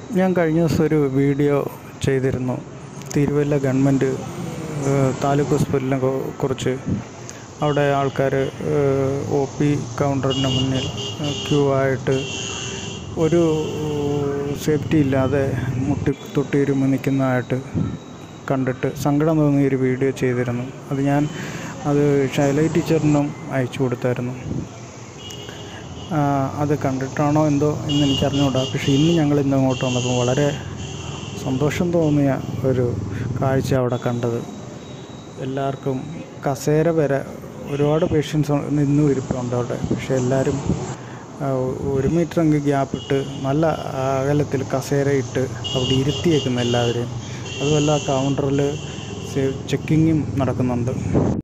ഞാൻ കഴിഞ്ഞ ദിവസം ഒരു വീഡിയോ ചെയ്തിരുന്നു തിരുവല്ല ഗവൺമെൻറ് താലൂക്ക് ഹോസ്പിറ്റലിനെ കു- കുറിച്ച് അവിടെ ആൾക്കാർ ഒ പി കൗണ്ടറിന് മുന്നിൽ ക്യൂ ആയിട്ട് ഒരു സേഫ്റ്റി ഇല്ലാതെ മുട്ടി തൊട്ടിയിരുന്ന് നിൽക്കുന്നതായിട്ട് കണ്ടിട്ട് സങ്കടം തോന്നിയ ഒരു വീഡിയോ ചെയ്തിരുന്നു അത് ഞാൻ അത് ഷൈലൈ ടീച്ചറിനും അയച്ചു കൊടുത്തായിരുന്നു ആ, അത് കണ്ടിട്ടാണോ എന്തോ എന്ന് എനിക്കറിഞ്ഞുകൂടാ പക്ഷേ ഇന്ന് ഞങ്ങൾ ഇന്ന് അങ്ങോട്ട് വന്നപ്പോൾ വളരെ സന്തോഷം തോന്നിയ ഒരു കാഴ്ച അവിടെ കണ്ടത് എല്ലാവർക്കും കസേര വരെ ഒരുപാട് പേഷ്യൻസ് നിന്നും ഇരിപ്പുണ്ട് അവിടെ പക്ഷേ എല്ലാവരും ആ, ഒരു മീറ്റർ അങ്ങ് ഗ്യാപ്പ് ഇട്ട് നല്ല അകലത്തിൽ കസേര ഇട്ട് അവിടെ ഇരുത്തിയേക്കുന്നു എല്ലാവരെയും അതുമല്ല കൗണ്ടറിൽ ചെക്കിങ്ങും നടക്കുന്നുണ്ട്